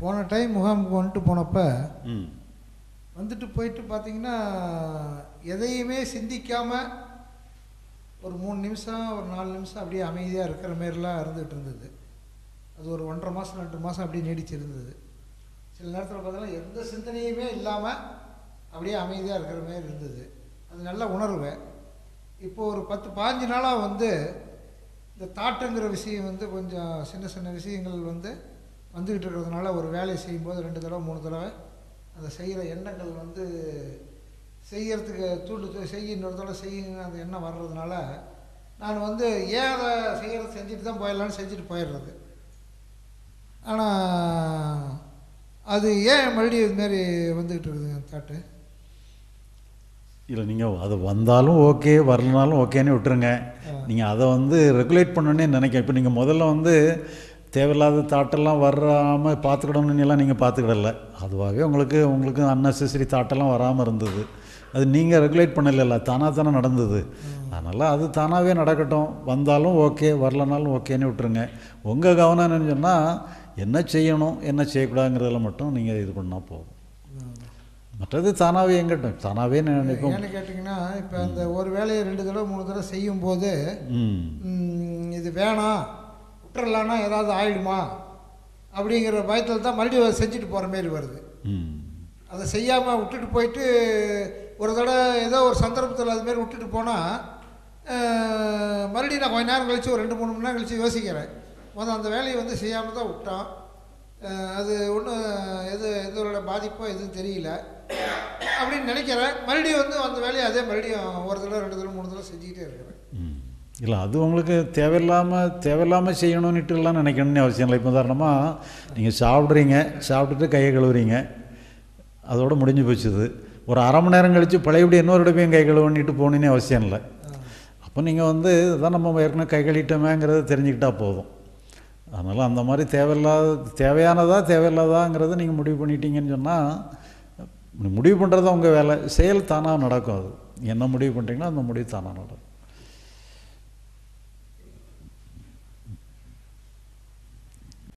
போன டைம் முகாமுக்கு வந்துட்டு போனப்போ ம் வந்துட்டு போயிட்டு பார்த்தீங்கன்னா எதையுமே சிந்திக்காமல் ஒரு மூணு நிமிஷம் ஒரு நாலு நிமிஷம் அப்படியே அமைதியாக இருக்கிற மாரிலாம் இருந்துகிட்டு இருந்தது அது ஒரு ஒன்றரை மாதம் ரெண்டு மாதம் அப்படியே நீடிச்சிருந்தது சில நேரத்தில் பார்த்தீங்கன்னா எந்த சிந்தனையுமே இல்லாமல் அப்படியே அமைதியாக இருக்கிற மாதிரி இருந்தது அது நல்ல உணர்வு இப்போ ஒரு பத்து பாஞ்சு நாளாக வந்து இந்த தாட்டுங்கிற விஷயம் வந்து கொஞ்சம் சின்ன சின்ன விஷயங்கள் வந்து வந்துக்கிட்டு இருக்கிறதுனால ஒரு வேலையை செய்யும்போது ரெண்டு தடவை மூணு தடவை அந்த செய்கிற எண்ணங்கள் வந்து செய்யறதுக்கு தூண்டு செய்ய இன்னொரு தடவை செய்யுங்க அந்த எண்ணம் வர்றதுனால நான் வந்து ஏன் அதை செய்யறது செஞ்சுட்டு தான் போயிடலான்னு செஞ்சுட்டு போயிடுறது ஆனால் அது ஏன் மறுபடியும் இதுமாரி வந்துக்கிட்டு இருக்குதுங்க தாட்டு இல்லை நீங்கள் அது வந்தாலும் ஓகே வரலனாலும் ஓகேன்னு விட்டுருங்க நீங்கள் அதை வந்து ரெகுலேட் பண்ணணுன்னே நினைக்க இப்போ நீங்கள் முதல்ல வந்து தேவையில்லாத தாட்டெல்லாம் வராமல் பார்த்துக்கிடணுன்னு எல்லாம் நீங்கள் பார்த்துக்கிடல அதுவாகவே உங்களுக்கு உங்களுக்கு அன்னெசரி தாட்டெல்லாம் வராமல் இருந்தது அது நீங்கள் ரெகுலேட் பண்ணலைல்ல தானாக தானே நடந்தது அதனால் அது தானாகவே நடக்கட்டும் வந்தாலும் ஓகே வரலனாலும் ஓகேன்னு விட்டுருங்க உங்கள் கவனம் என்னன்னு சொன்னால் என்ன செய்யணும் என்ன செய்யக்கூடாதுங்கிறதுல மட்டும் நீங்கள் இது பண்ணால் போதும் மற்றது தானாகவே எங்கட்டும் தானாகவே நினைக்கும் ஏன்னு கேட்டிங்கன்னா இப்போ அந்த ஒரு வேலையை ரெண்டு தடவை மூணு தடவை செய்யும்போது ம் ம், இது வேணாம் விட்டுறலான்னா ஏதாவது ஆயிடுமா அப்படிங்கிற பயத்தில் தான் மறுபடியும் அதை செஞ்சுட்டு போகிற மாரி வருது ம் அதை செய்யாமல் விட்டுட்டு போயிட்டு ஒரு தடவை ஏதோ ஒரு சந்தர்ப்பத்தில் அது மாரி விட்டுட்டு போனால் மறுபடியும் நான் கொஞ்ச நேரம் கழித்து ஒரு ரெண்டு மூணு மணி நேரம் கழித்து யோசிக்கிறேன் முதல் அந்த வேலையை வந்து செய்யாமல் தான் விட்டோம் அஹ், அது ஒன்றும் எது எதோட பாதிப்போ எதுவும் தெரியல அப்படின்னு நினைக்கிறேன் மறுபடியும் வந்து அந்த வேலையை அதே மறுபடியும் ஒரு தடவை ரெண்டு தடவை மூணு தடவை செஞ்சுக்கிட்டே இருக்கிறேன் ம். இல்லை அது உங்களுக்கு தேவையில்லாமல் தேவையில்லாமல் செய்யணும்னுட்டுலாம் நினைக்கணும்னு அவசியம் இல்லை இப்போ உதாரணமாக நீங்கள் சாப்பிட்றீங்க சாப்பிட்டுட்டு கையை கழுவுறீங்க அதோட முடிஞ்சு போச்சுது ஒரு அரை மணி நேரம் கழித்து பழையபடி இன்னொரு இடப்பையும் கை கழுவுனிட்டு போகணுன்னு அவசியம் இல்லை அப்போ நீங்கள் வந்து இதான் நம்ம ஏற்கனவே கை கழுவிட்டோமேங்கிறத தெரிஞ்சுக்கிட்டா போதும் அதனால் அந்த மாதிரி தேவையில்லாத தேவையானதா தேவையில்லாதாங்கிறத நீங்கள் முடிவு பண்ணிட்டீங்கன்னு சொன்னால் முடிவு பண்ணுறது உங்கள் வேலை செயல் தானாக நடக்கும் அது என்ன முடிவு பண்ணுறீங்களோ அந்த முடிவு தானாக நடக்கும்